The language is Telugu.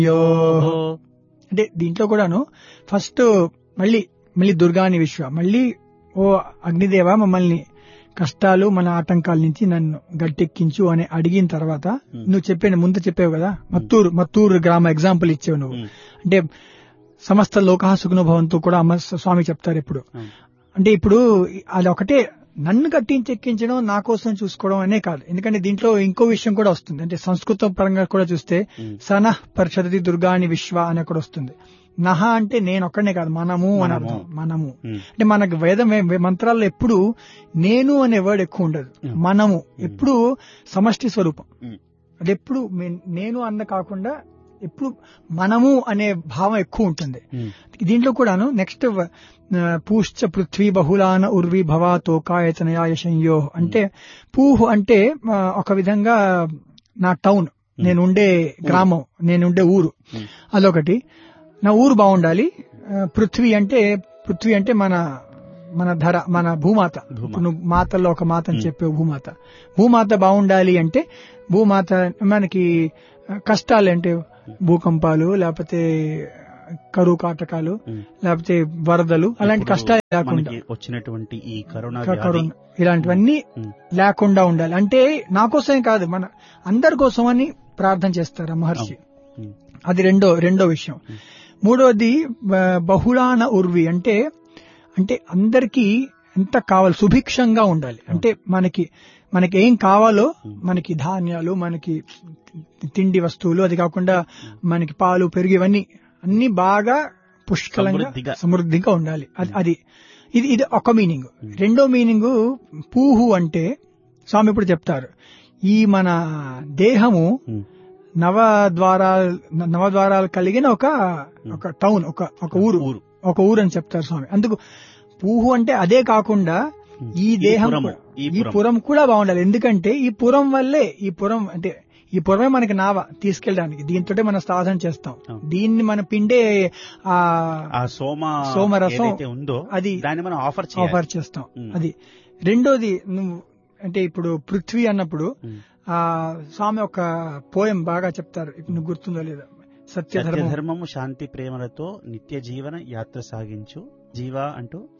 యోహో అంటే దీంట్లో కూడాను ఫస్ట్ మళ్ళీ మళ్ళీ దుర్గాని విశ్వ మళ్ళీ ఓ అగ్నిదేవ మమ్మల్ని కష్టాలు మన ఆటంకాల నుంచి నన్ను గట్టెక్కించు అని అడిగిన తర్వాత Hmm. నువ్వు చెప్పాను ముందు చెప్పావు కదా మత్తూరు మత్తూరు గ్రామ ఎగ్జాంపుల్ ఇచ్చావు నువ్వు ఉమ్, అంటే సమస్త లోక సుఖనుభవంతో కూడా అమ్మ స్వామి చెప్తారు ఇప్పుడు అవును. అంటే ఇప్పుడు అది ఒకటే నన్ను కట్టించి ఎక్కించడం నా కోసం చూసుకోవడం అనే కాదు ఎందుకంటే దీంట్లో ఇంకో విషయం కూడా వస్తుంది అంటే సంస్కృతం పరంగా కూడా చూస్తే ఉమ్, సనః పరిషదతి దుర్గాని విశ్వ అని కూడా వస్తుంది నహ అంటే నేను ఒక్కనే కాదు మనము అని మనము. అర్థం మనము ఉమ్, అంటే మనకు వేదం వే- మంత్రాల్లో ఎప్పుడు నేను అనే వర్డ్ ఎక్కువ ఉండదు Hmm. మనము ఎప్పుడు సమష్టి స్వరూపం Hmm. అది ఎప్పుడు మే- నేను అన్న కాకుండా ఎప్పుడు మనము అనే భావం ఎక్కువ ఉంటుంది ఉమ్, దీంట్లో కూడాను నెక్స్ట్ పూశ్చ పృథ్వీ బహుళాన ఉర్వి భవా తోకాయతనయాయ సంయో అంటే పూహు అంటే ఆ, ఒక విధంగా నా టౌన్ నేనుండే గ్రామం నేనుండే ఊరు ఉమ్, అదొకటి నా ఊరు బాగుండాలి ఆ, పృథ్వీ అంటే పృథ్వీ అంటే మన మన ధర మన భూమాత భూమాత. ఇప్పుడు నువ్వు మాతల్లో ఒక మాత అని చెప్పే భూమాత భూమాత బాగుండాలి అంటే భూమాత మనకి ఆ, కష్టాలు అంటే భూకంపాలు లేకపోతే కరువు కాటకాలు ఉమ్. లేకపోతే వరదలు అలాంటి ఇప్పుడు కష్టాలు లేకుండా మనకి వచ్చినటువంటి ఈ కరోనా క- వ్యాధి కరోనా ఇలాంటివన్నీ ఉమ్, లేకుండా ఉండాలి అంటే నా కోసమే కాదు మన అందరి కోసం అని ప్రార్థన చేస్తారు ఆ మహర్షి ఉమ్, అది రెండో రెండో విషయం మూడోది బ- బహుళాన ఉర్వి అంటే అంటే అందరికీ ఎంత కావాలి సుభిక్షంగా ఉండాలి అంటే మనకి మనకి ఏం కావాలో మనకి ధాన్యాలు మనకి తిండి వస్తువులు అది కాకుండా మనకి పాలు పెరుగు ఇవన్నీ అన్ని బాగా పుష్కలంగా సమృద్ధిగా. సమృద్ధిగా ఉండాలి అది అది ఇది ఇది ఒక మీనింగ్ రెండో మీనింగ్ పూహు అంటే స్వామి ఇప్పుడు చెప్తారు ఈ మన దేహము ఉమ్, నవ ద్వారాలు నవ ద్వారాలు కలిగిన ఒక ఒక టౌన్ ఒక ఒక ఊరు ఊరు. ఒక ఊరు అని చెప్తారు స్వామి అందుకు పూహు అంటే అదే కాకుండా ఈ దేహం పురము, కూడా- ఈ ఈ పురం. పురం కూడా బాగుండాలి ఎందుకంటే ఈ పురం వల్లే ఈ పురం అంటే ఈ పురమే మనకి నావ తీసుకెళ్ళడానికి దీంతో మనం సాధన చేస్తాం అవును. దీన్ని మన పిండే ఆ ఆ సోమ సోమరసం ఏదైతే ఉందో అది దాన్ని మనం ఆఫర్ చేయాలి ఆఫర్ చేస్తాం ఉమ్. అది రెండోది నువ్వు అంటే ఇప్పుడు పృథ్వీ అన్నప్పుడు ఉమ్. ఆ స్వామి ఒక పోయం బాగా చెప్తారు ఇప్పుడు నువ్వు గుర్తుందో లేదో సత్యధర్మం సత్యధర్మము శాంతి ప్రేమలతో నిత్య జీవన యాత్ర సాగించు జీవ అంటూ